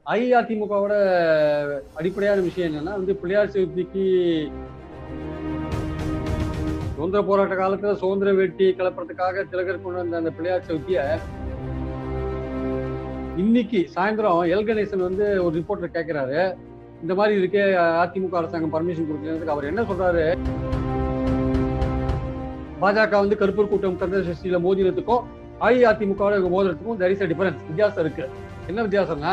அஇஅதிமுகவோட அடிப்படையான விஷயம் என்னன்னா வந்து பிள்ளையார் சதுர்த்திக்கு சுதந்திர போராட்ட காலத்துல சுதந்திர வேட்டி கிளப்புறதுக்காக திலகர் கொண்டு வந்த அந்த பிள்ளையார் சதுர்த்திய இன்னைக்கு சாயந்தரம் எல் கணேசன் வந்து ஒரு ரிப்போர்ட்டர் கேட்கிறாரு இந்த மாதிரி இருக்கே அதிமுக அரசாங்கம் பர்மிஷன் கொடுக்கறதுக்கு அவர் என்ன சொல்றாரு பாஜக வந்து கருப்பூர் கூட்டம் கந்த சஷ்டியில மோதினத்துக்கும் அஇஅதிமுக மோதிரத்துக்கும் there is a டிஃபரன்ஸ் வித்தியாசம் இருக்கு என்ன வித்தியாசம்னா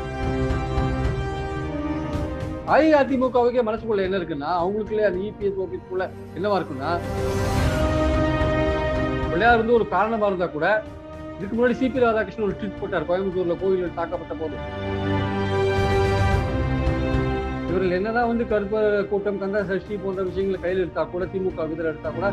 அஇஅதிமுகவுக்கே மனசுக்குள்ள என்ன இருக்குன்னா அவங்களுக்குள்ளே அந்த இபிஎஸ் ஓபிஎஸ்க்குள்ள என்னவா இருக்குன்னா பிள்ளையார் வந்து ஒரு காரணமா இருந்தா கூட இதுக்கு முன்னாடி சிபி ராதாகிருஷ்ணன் ஒரு ட்வீட் போட்டார் கோயம்புத்தூர்ல கோயிலில் தாக்கப்பட்ட போது இவர்கள் என்னதான் வந்து கருப்ப கூட்டம் கங்கா சஷ்டி போன்ற விஷயங்களை கையில் எடுத்தா கூட திமுக விதில் எடுத்தா கூட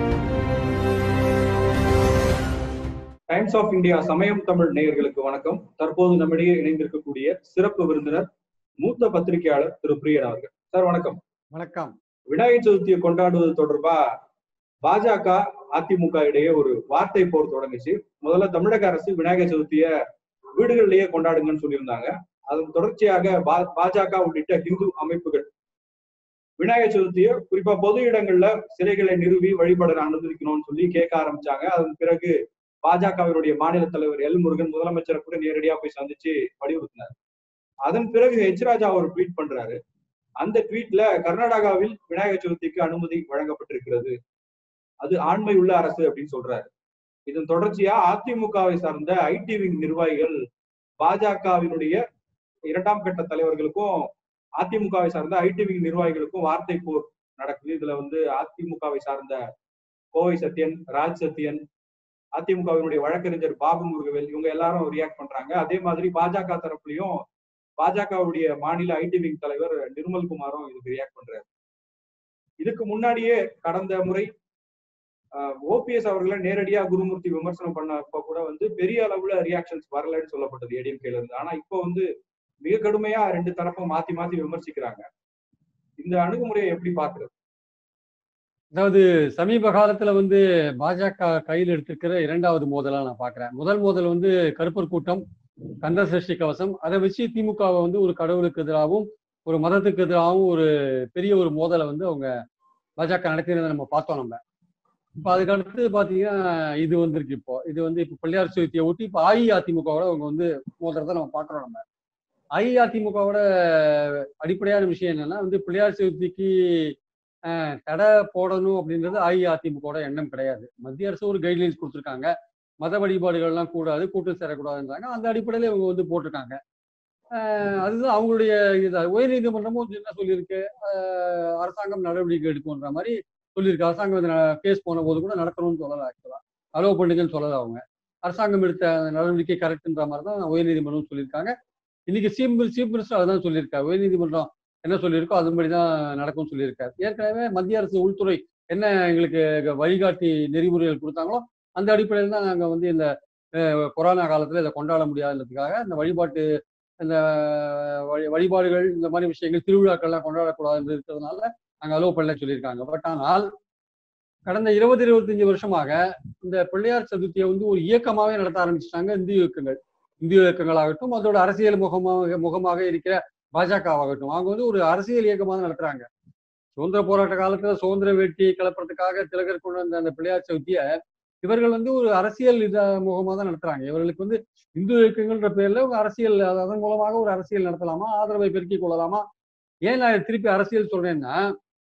டைம்ஸ் ஆஃப் இந்தியா சமயம் தமிழ் நேயர்களுக்கு வணக்கம் தற்போது நம்மிடையே இணைந்திருக்கக்கூடிய சிறப்பு விருந்தினர் மூத்த பத்திரிகையாளர் திரு பிரியன் அவர்கள் சார் வணக்கம் வணக்கம் விநாயகர் சதுர்த்தியை கொண்டாடுவது தொடர்பா பாஜக அதிமுக இடையே ஒரு வார்த்தை போர் தொடங்குச்சு முதல்ல தமிழக அரசு விநாயகர் சதுர்த்திய வீடுகளிலேயே கொண்டாடுங்கன்னு சொல்லியிருந்தாங்க அதன் தொடர்ச்சியாக பா- பாஜக உள்ளிட்ட இந்து அமைப்புகள் விநாயகர் சதுர்த்தியை குறிப்பா பொது இடங்கள்ல சிலைகளை நிறுவி வழிபட அனுமதிக்கணும்னு சொல்லி கேட்க ஆரம்பிச்சாங்க அதன் பிறகு பாஜகவினுடைய மாநில தலைவர் எல் முருகன் முதலமைச்சரை கூட நேரடியா போய் சந்திச்சு வலியுறுத்தினார் அதன் பிறகு ஹெச் ராஜா ஒரு ட்வீட் பண்றாரு அந்த ட்வீட்ல கர்நாடகாவில் விநாயகர் சதுர்த்திக்கு அனுமதி வழங்கப்பட்டிருக்கிறது அது ஆண்மை உள்ள அரசு அப்படின்னு சொல்றாரு இதன் தொடர்ச்சியா அதிமுகவை சார்ந்த ஐடி விங் நிர்வாகிகள் பாஜகவினுடைய இரண்டாம் கட்ட தலைவர்களுக்கும் அதிமுகவை சார்ந்த ஐடி விங் நிர்வாகிகளுக்கும் வார்த்தை போர் நடக்குது இதுல வந்து அதிமுகவை சார்ந்த கோவை சத்யன் ராஜ் சத்யன் அதிமுகவினுடைய வழக்கறிஞர் பாபு முருகவேல் இவங்க எல்லாரும் ரியாக்ட் பண்றாங்க அதே மாதிரி பாஜக தரப்புலயும் பாஜகவுடைய மாநில ஐடி விங் தலைவர் நிர்மல் குமாரும் இதுக்கு ரியாக்ட் பண்றாரு இதுக்கு முன்னாடியே கடந்த முறை ஓபிஎஸ் அவர்களை நேரடியா குருமூர்த்தி விமர்சனம் பண்ணப்ப கூட வந்து பெரிய அளவுல ரியாக்ஷன்ஸ் வரலன்னு சொல்லப்பட்டது ஏடிஎம்கேல இருந்து ஆனா இப்போ வந்து மிக கடுமையா ரெண்டு தரப்பும் மாத்தி மாத்தி விமர்சிக்கிறாங்க இந்த அணுகுமுறையை எப்படி பாக்குறது அதாவது சமீப காலத்துல வந்து பாஜக கையில் எடுத்திருக்கிற இரண்டாவது மோதலா நான் பாக்குறேன் முதல் மோதல் வந்து கருப்பர் கூட்டம் கந்த சஷ்டி கவசம் அதை வச்சு திமுகவை வந்து ஒரு கடவுளுக்கு எதிராகவும் ஒரு மதத்துக்கு எதிராகவும் ஒரு பெரிய ஒரு மோதலை வந்து அவங்க பாஜக நடத்தினதை நம்ம பார்த்தோம் நம்ம இப்போ அதுக்கு அடுத்து பாத்தீங்கன்னா இது வந்திருக்கு இப்போ இது வந்து இப்போ பிள்ளையார் சதுர்த்தியை ஒட்டி இப்போ அஇஅதிமுகவோட அவங்க வந்து மோதுறதை நம்ம பார்க்குறோம் நம்ம அஇஅதிமுகவோட அடிப்படையான விஷயம் என்னன்னா வந்து பிள்ளையார் சதுர்த்திக்கு அஹ், தடை போடணும் அப்படின்றது அஇஅதிமுகவோட எண்ணம் கிடையாது மத்திய அரசு ஒரு கைட்லைன்ஸ் கொடுத்துருக்காங்க மத வழிபாடுகள்லாம் கூடாது கூட்டம் சேரக்கூடாதுன்றாங்க அந்த அடிப்படையில் இவங்க வந்து போட்டிருக்காங்க அஹ், அதுதான் அவங்களுடைய இது உயர்நீதிமன்றமும் வந்து என்ன சொல்லியிருக்கு அஹ், அரசாங்கம் நடவடிக்கை எடுக்கும்ன்ற மாதிரி சொல்லியிருக்கு அரசாங்கம் வந்து கேஸ் போன போது கூட நடக்கணும்னு சொல்லலை ஆக்சுவலாக அலோவ் பண்ணுங்கன்னு சொல்லலை அவங்க அரசாங்கம் எடுத்த அந்த நடவடிக்கை கரெக்ட்ன்ற மாதிரி தான் உயர்நீதிமன்றம் சொல்லியிருக்காங்க இன்னைக்கு சீஃப் சீஃப் மினிஸ்டர் அதுதான் சொல்லியிருக்காரு உயர்நீதிமன்றம் என்ன சொல்லியிருக்கோ அதுபடி தான் நடக்கும்னு சொல்லியிருக்காரு ஏற்கனவே மத்திய அரசு உள்துறை என்ன எங்களுக்கு வழிகாட்டி நெறிமுறைகள் கொடுத்தாங்களோ அந்த அடிப்படையில் தான் நாங்கள் வந்து இந்த அஹ், கொரோனா காலத்தில் இதை கொண்டாட முடியாதுன்றதுக்காக இந்த வழிபாட்டு இந்த வழி வழிபாடுகள் இந்த மாதிரி விஷயங்கள் திருவிழாக்கள்லாம் கொண்டாடக்கூடாதுன்னு இருக்கிறதுனால நாங்கள் அலோவ் பண்ணல சொல்லியிருக்காங்க பட் ஆனால் கடந்த இருபது இருபத்தஞ்சு வருஷமாக இந்த பிள்ளையார் சதுர்த்தியை வந்து ஒரு இயக்கமாகவே நடத்த ஆரம்பிச்சிட்டாங்க இந்து இயக்கங்கள் இந்து இயக்கங்களாகட்டும் அதோட அரசியல் முகமாக முகமாக இருக்கிற பாஜகவாகட்டும் அவங்க வந்து ஒரு அரசியல் இயக்கமாக தான் நடத்துறாங்க சுதந்திர போராட்ட காலத்துல சுதந்திர வேட்டி கிளப்புறதுக்காக திலகர் கொண்டு வந்த அந்த பிள்ளையார் சதுர்த்திய இவர்கள் வந்து ஒரு அரசியல் இத முகமாக தான் நடத்துறாங்க இவர்களுக்கு வந்து இந்து இயக்கங்கள்ன்ற பேர்ல ஒரு அரசியல் அது- அதன் மூலமாக ஒரு அரசியல் நடத்தலாமா ஆதரவை பெருக்கிக் கொள்ளலாமா ஏன் நான் திருப்பி அரசியல் சொல்றேன்னா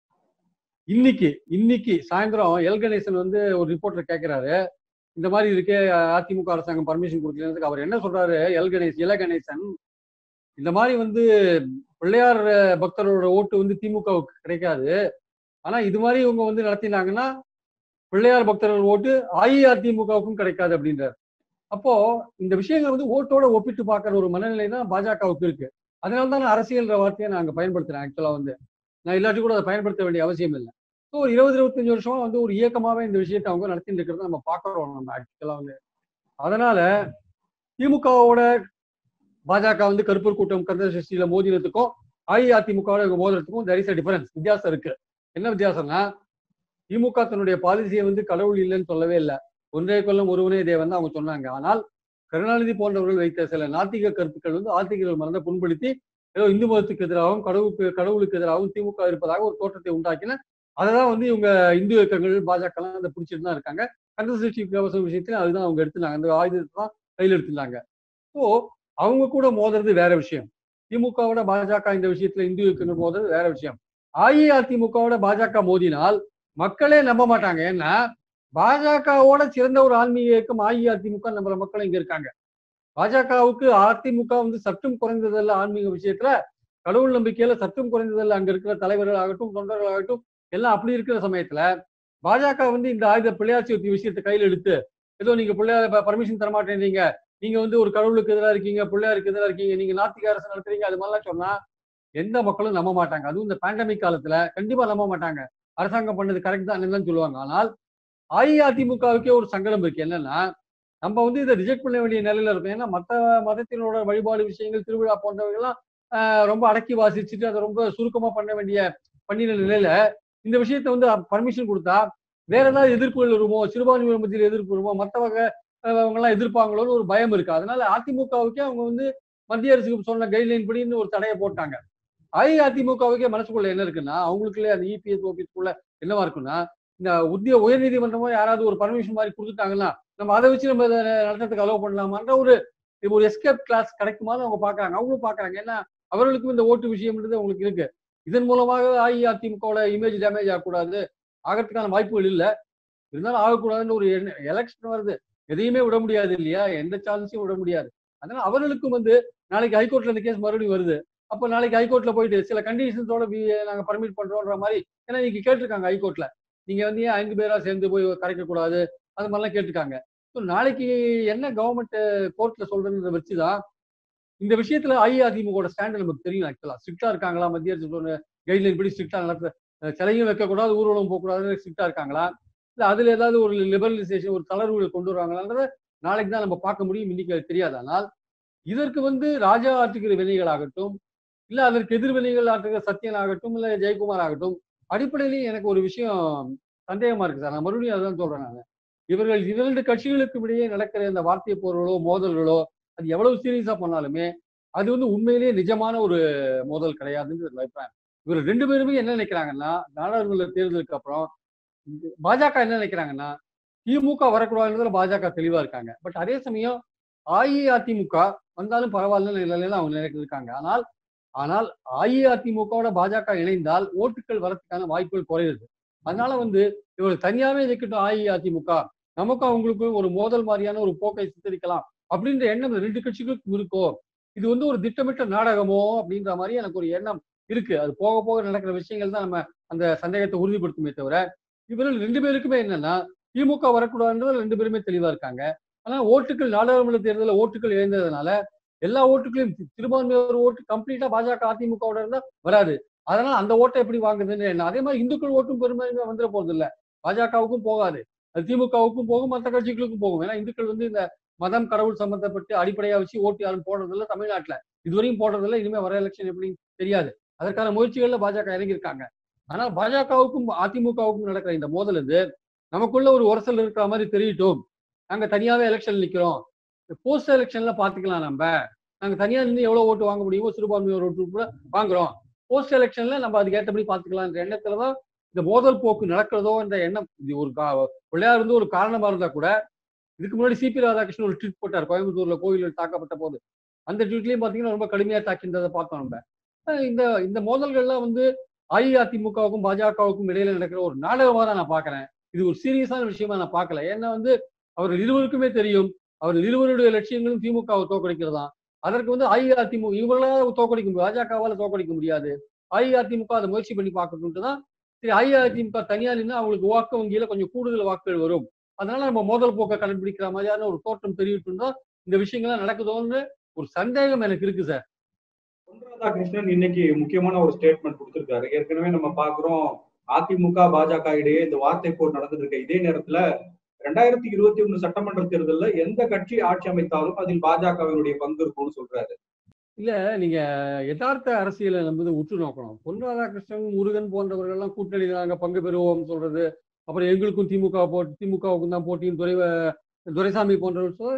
இன்னைக்கு இன்னைக்கு சாயந்தரம் எல் கணேசன் வந்து ஒரு ரிப்போர்ட்டர் கேட்கிறாரு இந்த மாதிரி இருக்கே அதிமுக அரசாங்கம் பர்மிஷன் கொடுக்கலன்றதுக்கு அவர் என்ன சொல்றாரு எல் கணேஷ் இல கணேசன் இந்த மாதிரி வந்து பிள்ளையார் பக்தரோட ஓட்டு வந்து திமுகவுக்கு கிடைக்காது ஆனா இது மாதிரி இவங்க வந்து நடத்தினாங்கன்னா பிள்ளையார் பக்தர்கள் ஓட்டு அஇஅதிமுகவுக்கும் கிடைக்காது அப்படின்றார் அப்போ இந்த விஷயங்கள் வந்து ஓட்டோட ஒப்பிட்டு பார்க்குற ஒரு மனநிலை தான் பாஜகவுக்கு இருக்கு அதனால தான் நான் அரசியல்ன்ற வார்த்தையை நான் அங்கே பயன்படுத்துறேன் ஆக்சுவலா வந்து நான் இல்லாட்டி கூட அதை பயன்படுத்த வேண்டிய அவசியம் இல்லை ஸோ ஒரு இருபது இருபத்தஞ்சு வருஷமா வந்து ஒரு இயக்கமாவே இந்த விஷயத்தை அவங்க நடத்திட்டு இருக்கிறத நம்ம பார்க்குறோம் நம்ம ஆக்சுவலா வந்து அதனால திமுகவோட பாஜக வந்து கருப்பூர் கூட்டம் கந்த சஷ்டியில மோதினத்துக்கும் அஇஅதிமுக மோதினத்துக்கும் there is a டிஃபரன்ஸ் வித்தியாசம் இருக்கு என்ன வித்தியாசம்னா திமுக தன்னுடைய பாலிசியை வந்து கடவுள் இல்லைன்னு சொல்லவே இல்லை ஒன்றே கொல்லம் ஒருவனே தேவன் தான் அவங்க சொன்னாங்க ஆனால் கருணாநிதி போன்றவர்கள் வைத்த சில நாத்திக கருத்துக்கள் வந்து ஆத்திகர்கள் மனதை புண்படுத்தி ஏதோ இந்து மதத்துக்கு எதிராகவும் கடவுளுக்கு கடவுளுக்கு எதிராகவும் திமுக இருப்பதாக ஒரு தோற்றத்தை உண்டாக்கின அதை தான் வந்து இவங்க இந்து இயக்கங்கள் பாஜக எல்லாம் அதை பிடிச்சிட்டு தான் இருக்காங்க கந்த சஷ்டி கவசம் விஷயத்துல அதுதான் அவங்க எடுத்துனாங்க அந்த ஆயுதத்தை தான் கையில் எடுத்துனாங்க ஸோ அவங்க கூட மோதுறது வேற விஷயம் திமுகவோட பாஜக இந்த விஷயத்துல இந்து இயக்கங்கள் மோதுறது வேற விஷயம் அஇஅதிமுகவோட பாஜக மோதினால் மக்களே நம்ப மாட்டாங்க ஏன்னா பாஜகவோட சிறந்த ஒரு ஆன்மீக இயக்கம் அஇஅதிமுக நம்மள மக்கள் இங்க இருக்காங்க பாஜகவுக்கு அதிமுக வந்து சற்றும் குறைந்ததல்ல ஆன்மீக விஷயத்துல கடவுள் நம்பிக்கையில சற்றும் குறைந்ததல்ல அங்க இருக்கிற தலைவர்கள் ஆகட்டும் தொண்டர்கள் ஆகட்டும் எல்லாம் அப்படி இருக்கிற சமயத்துல பாஜக வந்து இந்த ஆயுத பிள்ளையார் சதுர்த்தி விஷயத்தை கையில் எடுத்து ஏதோ நீங்க பிள்ளையார் பர்மிஷன் தர மாட்டேன்றீங்க நீங்க வந்து ஒரு கடவுளுக்கு எதிராக இருக்கீங்க பிள்ளையாருக்கு எதிராக இருக்கீங்க நீங்க நாத்திக அரசு நடத்துறீங்க அது மாதிரிலாம் சொன்னா எந்த மக்களும் நம்ப மாட்டாங்க அதுவும் இந்த பேண்டமிக் காலத்துல கண்டிப்பா நம்ப மாட்டாங்க அரசாங்கம் பண்ணது கரெக்ட் தான் தான் சொல்லுவாங்க ஆனால் அஇஅதிமுகவுக்கே ஒரு சங்கடம் இருக்கு என்னன்னா நம்ம வந்து இதை ரிஜெக்ட் பண்ண வேண்டிய நிலையில இருக்கும் ஏன்னா மற்ற மதத்தினோட வழிபாடு விஷயங்கள் திருவிழா போன்றவைகள்லாம் ஆஹ் ரொம்ப அடக்கி வாசிச்சுட்டு அதை ரொம்ப சுருக்கமா பண்ண வேண்டிய பண்ணின நிலையில இந்த விஷயத்த வந்து பர்மிஷன் கொடுத்தா வேற ஏதாவது எதிர்ப்புகள் வருமோ சிறுபான்மையினர் மத்தியில் எதிர்ப்பு வருமோ மற்ற வகை அஹ் அவங்க எல்லாம் எதிர்ப்பாங்களோன்னு ஒரு பயம் இருக்கு அதனால அதிமுகவுக்கே அவங்க வந்து மத்திய அரசுக்கு சொன்ன கைட்லைன் படின்னு ஒரு தடையை போட்டாங்க அஇஅதிமுகவுக்கே மனசுக்குள்ள என்ன இருக்குன்னா அவங்களுக்குள்ளே அந்த இபிஎஸ் ஓபிஎஸ்க்குள்ள என்னவா இருக்குன்னா இந்த உத்திய உயர்நீதிமன்றமோ யாராவது ஒரு பர்மிஷன் மாதிரி கொடுத்துட்டாங்கன்னா நம்ம அதை வச்சு நம்ம இதை நடத்துறதுக்கு அலோவ் பண்ணலாமான்ற ஒரு ஒரு எஸ்கேப் கிளாஸ் கிடைக்குமான்னு அவங்க பாக்குறாங்க அவங்களும் பாக்குறாங்க ஏன்னா அவர்களுக்கும் இந்த ஓட்டு விஷயம்ன்றது அவங்களுக்கு இருக்கு இதன் மூலமாக அஇஅதிமுகவோட இமேஜ் டேமேஜ் ஆகக்கூடாது ஆகிறதுக்கான வாய்ப்புகள் இல்லை இருந்தாலும் ஆகக்கூடாதுன்னு ஒரு எலெக்ஷன் வருது எதையுமே விட முடியாது இல்லையா எந்த சான்ஸையும் விட முடியாது அதனால அவர்களுக்கும் வந்து நாளைக்கு ஹைகோர்ட்ல இந்த கேஸ் மறுபடியும் வருது அப்போ நாளைக்கு ஹைகோர்ட்ல போயிட்டு சில கண்டிஷன்ஸோட நாங்க பர்மிட் பண்றோன்ற மாதிரி ஏன்னா இன்னைக்கு கேட்டிருக்காங்க ஹைகோர்ட்ல நீங்க வந்து ஏன் ஐந்து பேரா சேர்ந்து போய் கரைக்க கூடாது அது மாதிரிலாம் கேட்டிருக்காங்க ஸோ நாளைக்கு என்ன கவர்மெண்ட் கோர்ட்ல சொல்றதுன்றத வச்சுதான் இந்த விஷயத்துல அஇஅதிமுக ஸ்டாண்ட் நமக்கு தெரியும் ஆக்சுவலா ஸ்ட்ரிக்டா இருக்காங்களா மத்திய அரசு சொன்ன கைட்லைன் படி ஸ்ட்ரிக்டா நடத்த சிலையும் வைக்கக்கூடாது ஊர்வலம் போகக்கூடாதுன்னு ஸ்ட்ரிக்டா இருக்காங்களா இல்ல அதுல ஏதாவது ஒரு லிபரலைசேஷன் ஒரு தளர்வுகள் கொண்டு வருவாங்களான்றத நாளைக்கு தான் நம்ம பார்க்க முடியும் இன்னைக்கு அது தெரியாது ஆனால் இதற்கு வந்து ராஜா ஆற்றுகிற வினைகளாகட்டும் இல்ல அதற்கு எதிர்வினைகள் ஆற்றுகிற சத்யன் ஆகட்டும் இல்ல ஜெயக்குமார் ஆகட்டும் அடிப்படையிலேயே எனக்கு ஒரு விஷயம் சந்தேகமா இருக்கு சார் நான் மறுபடியும் அதான் சொல்றேன் நான் இவர்கள் இரண்டு கட்சிகளுக்கு இடையே நடக்கிற இந்த வார்த்தை போர்களோ மோதல்களோ அது எவ்வளவு சீரியஸா பண்ணாலுமே அது வந்து உண்மையிலேயே நிஜமான ஒரு மோதல் கிடையாதுன்னு அபிப்பிராயம் இவர் ரெண்டு பேருமே என்ன நினைக்கிறாங்கன்னா நாடாளுமன்ற தேர்தலுக்கு அப்புறம் பாஜக என்ன நினைக்கிறாங்கன்னா திமுக வரக்கூடாதுன்றதுல பாஜக தெளிவா இருக்காங்க பட் அதே சமயம் அஇஅதிமுக வந்தாலும் பரவாயில்ல நிலையில அவங்க நினைக்கிறாங்க ஆனால் ஆனால் அஇஅதிமுகவோட பாஜக இணைந்தால் ஓட்டுகள் வரதுக்கான வாய்ப்புகள் குறையுது அதனால வந்து இவர்கள் தனியாவே இருக்கட்டும் அஇஅதிமுக நமக்கும் அவங்களுக்கும் ஒரு மோதல் மாதிரியான ஒரு போக்கை சித்தரிக்கலாம் அப்படின்ற எண்ணம் ரெண்டு கட்சிகளுக்கும் இருக்கோ இது வந்து ஒரு திட்டமிட்ட நாடகமோ அப்படின்ற மாதிரி எனக்கு ஒரு எண்ணம் இருக்கு அது போக போக நடக்கிற விஷயங்கள் தான் நம்ம அந்த சந்தேகத்தை உறுதிப்படுத்துமே தவிர இவர்கள் ரெண்டு பேருக்குமே என்னன்னா திமுக வரக்கூடாதுன்றது ரெண்டு பேருமே தெளிவா இருக்காங்க ஆனா ஓட்டுகள் நாடாளுமன்ற தேர்தலில் ஓட்டுகள் இழந்ததுனால எல்லா ஓட்டுகளையும் சிறுபான்மையோர் ஓட்டு கம்ப்ளீட்டா பாஜக அதிமுகவோட இருந்தா வராது அதனால அந்த ஓட்டை எப்படி வாங்குதுன்னு என்ன அதே மாதிரி இந்துக்கள் ஓட்டும் பெரும்பான்மையா வந்துட போறது இல்ல பாஜகவுக்கும் போகாது அது திமுகவுக்கும் போகும் மற்ற கட்சிகளுக்கும் போகும் ஏன்னா இந்துக்கள் வந்து இந்த மதம் கடவுள் சம்பந்தப்பட்டு அடிப்படையா வச்சு ஓட்டு யாரும் போடுறதில்ல தமிழ்நாட்டுல இதுவரையும் போடுறதில்ல இனிமே வர எலெக்ஷன் எப்படின்னு தெரியாது அதற்கான முயற்சிகள்ல பாஜக இறங்கியிருக்காங்க ஆனால் பாஜகவுக்கும் அதிமுகவுக்கும் நடக்கிற இந்த மோதல் வந்து நமக்குள்ள ஒரு உரசல் இருக்கிற மாதிரி தெரியட்டும் நாங்க தனியாவே எலெக்ஷன் நிக்கிறோம் போஸ்ட் எலெக்ஷன்ல பாத்துக்கலாம் நம்ம நாங்க தனியா நின்று எவ்வளவு ஓட்டு வாங்க முடியுமோ சிறுபான்மையோர் ஓட்டு கூட வாங்குறோம் போஸ்ட் எலெக்ஷன்ல நம்ம அதுக்கு ஏற்றபடி பாத்துக்கலாம்ன்ற எண்ணத்துலதான் இந்த மோதல் போக்கு நடக்கிறதோ என்ற எண்ணம் இது ஒரு பிள்ளையார் வந்து ஒரு காரணமா இருந்தா கூட இதுக்கு முன்னாடி சிபி ராதாகிருஷ்ணன் ஒரு ட்வீட் போட்டார் கோயம்புத்தூர்ல கோயிலில் தாக்கப்பட்ட போது அந்த ட்வீட்லயும் பாத்தீங்கன்னா ரொம்ப கடுமையா தாக்கின்றதை பார்த்தோம் நம்ம இந்த இந்த மோதல்கள்லாம் வந்து அஇஅதிமுகவுக்கும் பாஜகவுக்கும் இடையில நடக்கிற ஒரு நாடகமா தான் நான் பாக்குறேன் இது ஒரு சீரியஸான விஷயமா நான் பார்க்கல ஏன்னா வந்து அவர்கள் இருவருக்குமே தெரியும் அவர்கள் இருவருடைய லட்சியங்களும் திமுகவை தோக்கடிக்கிறதா அதற்கு வந்து அஇஅதிமுக இவங்களால தோக்கடிக்க முடியும் பாஜகவால தோக்கடிக்க முடியாது அஇஅதிமுக அதை முயற்சி பண்ணி பார்க்கணும்ட்டு தான் சரி அஇஅதிமுக தனியா நின்று அவங்களுக்கு வாக்கு வங்கியில கொஞ்சம் கூடுதல் வாக்குகள் வரும் அதனால நம்ம மோதல் போக்க கடைபிடிக்கிற மாதிரியான ஒரு தோற்றம் தெரிவிட்டு தான் இந்த விஷயங்கள்லாம் நடக்குதோன்னு ஒரு சந்தேகம் எனக்கு இருக்கு சார் ராதாகிருஷ்ணன் இன்னைக்கு முக்கியமான ஒரு ஸ்டேட்மெண்ட் கொடுத்திருக்காரு ஏற்கனவே நம்ம பாக்குறோம் அதிமுக பாஜக இடையே இந்த வார்த்தை போர் நடந்துட்டு இருக்க இதே நேரத்துல ரெண்டாயிரத்தி இருபத்தி ஒண்ணு சட்டமன்ற தேர்தலில் எந்த கட்சி ஆட்சி அமைத்தாலும் அதில் பாஜகவினுடைய பங்கு இருக்கும்னு சொல்றாரு இல்ல நீங்க யதார்த்த அரசியலை நம்பது உற்று நோக்கணும் பொன் ராதாகிருஷ்ணன் முருகன் போன்றவர்கள் எல்லாம் கூட்டணியில் நாங்க பங்கு பெறுவோம் சொல்றது அப்புறம் எங்களுக்கும் திமுக போட்டி திமுகவுக்கும் தான் போட்டியும் துறை துரைசாமி போன்றவர் சொல்றதெல்லாம்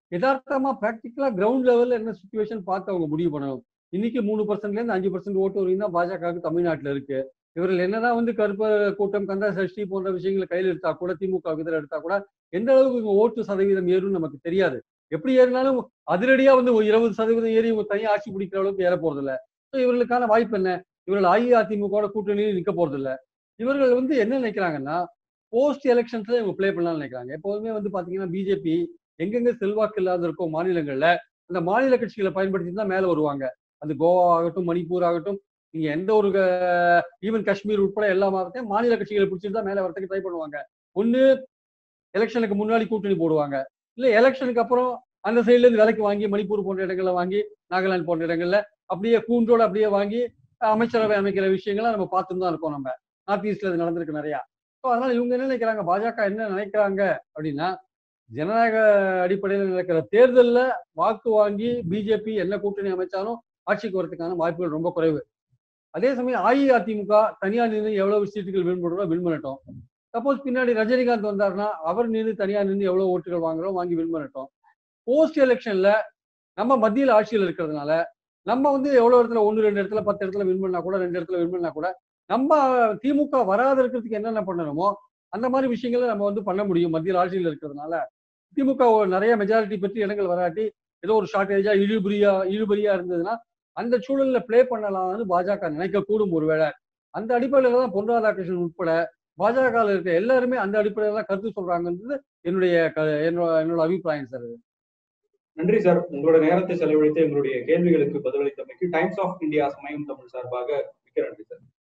யதார்த்தமா பிராக்டிக்கலா கிரவுண்ட் லெவல்ல என்ன சுச்சுவேஷன் பார்த்து அவங்க முடிவு பண்ணணும் இன்னைக்கு மூணு பர்சன்ட்ல இருந்து அஞ்சு பர்சன்ட் ஓட்டு வரைக்கும் தான் பாஜகவுக்கு தமிழ்நாட்டுல இருக்கு இவர்கள் என்னதான் வந்து கருப்ப கூட்டம் கந்தா சஷ்டி போன்ற விஷயங்களை கையில் எடுத்தா கூட திமுக இதில் எடுத்தா கூட எந்த அளவுக்கு இவங்க ஓட்டு சதவீதம் ஏறும்னு நமக்கு தெரியாது எப்படி ஏறினாலும் அதிரடியா வந்து ஒரு இருபது சதவீதம் ஏறி இவங்க தனியாக ஆட்சி பிடிக்கிற அளவுக்கு ஏற போறது இல்ல ஸோ இவர்களுக்கான வாய்ப்பு என்ன இவர்கள் அஇஅதிமுக கூட்டணியில் நிற்க போறது இல்ல இவர்கள் வந்து என்ன நினைக்கிறாங்கன்னா போஸ்ட் எலெக்ஷன்ஸ்ல இவங்க ப்ளே பண்ணலாம்னு நினைக்கிறாங்க எப்போதுமே வந்து பாத்தீங்கன்னா பிஜேபி எங்கெங்க செல்வாக்கு இல்லாத இருக்கோ மாநிலங்கள்ல அந்த மாநில கட்சிகளை பயன்படுத்தி தான் மேல வருவாங்க அது கோவா ஆகட்டும் மணிப்பூர் ஆகட்டும் நீங்க எந்த ஒரு ஈவன் காஷ்மீர் உட்பட எல்லா மாவட்டத்தையும் மாநில கட்சிகளை பிடிச்சிட்டு தான் மேல வரதுக்கு ட்ரை பண்ணுவாங்க ஒண்ணு எலெக்ஷனுக்கு முன்னாடி கூட்டணி போடுவாங்க இல்ல எலெக்ஷனுக்கு அப்புறம் அந்த சைட்ல இருந்து விலைக்கு வாங்கி மணிப்பூர் போன்ற இடங்கள்ல வாங்கி நாகாலாந்து போன்ற இடங்கள்ல அப்படியே கூண்டோட அப்படியே வாங்கி அமைச்சரவை அமைக்கிற விஷயங்களை நம்ம பார்த்துட்டு தான் இருக்கோம் நம்ம நார்த் ஈஸ்ட்ல இது நடந்திருக்கு நிறையா ஸோ அதனால இவங்க என்ன நினைக்கிறாங்க பாஜக என்ன நினைக்கிறாங்க அப்படின்னா ஜனநாயக அடிப்படையில் நடக்கிற தேர்தலில் வாக்கு வாங்கி பிஜேபி என்ன கூட்டணி அமைச்சாலும் ஆட்சிக்கு வரதுக்கான வாய்ப்புகள் ரொம்ப குறைவு அதே சமயம் அஇஅதிமுக தனியார் நின்று எவ்வளவு சீட்டுகள் வின் பண்ணுறோம் வின் பண்ணட்டும் சப்போஸ் பின்னாடி ரஜினிகாந்த் வந்தாருன்னா அவர் நின்று தனியார் நின்று எவ்வளவு ஓட்டுகள் வாங்குறோம் வாங்கி வின் பண்ணட்டும் போஸ்ட் எலெக்ஷன்ல நம்ம மத்தியில் ஆட்சியில் இருக்கிறதுனால நம்ம வந்து எவ்வளவு இடத்துல ஒன்று ரெண்டு இடத்துல பத்து இடத்துல வின் பண்ணா கூட ரெண்டு இடத்துல வின் பண்ணா கூட நம்ம திமுக வராத இருக்கிறதுக்கு என்னென்ன பண்ணணுமோ அந்த மாதிரி விஷயங்களை நம்ம வந்து பண்ண முடியும் மத்தியில் ஆட்சியில் இருக்கிறதுனால திமுக நிறைய மெஜாரிட்டி பெற்று இடங்கள் வராட்டி ஏதோ ஒரு ஷார்டேஜா இழுபறியா இழுபறியா இருந்ததுன்னா அந்த சூழல்ல பிளே பண்ணலாம்னு பாஜக நினைக்க கூடும் ஒருவேளை அந்த அடிப்படையில தான் பொன் ராதாகிருஷ்ணன் உட்பட பாஜக இருக்க எல்லாருமே அந்த அடிப்படையில தான் கருத்து சொல்றாங்கன்றது என்னுடைய என்னோட என்னோட அபிப்பிராயம் சார் நன்றி சார் உங்களோட நேரத்தை செலவழித்து எங்களுடைய கேள்விகளுக்கு பதிலளித்தமைக்கு டைம்ஸ் ஆஃப் இந்தியா சமயம் தமிழ் சார்பாக மிக்க நன்றி சார்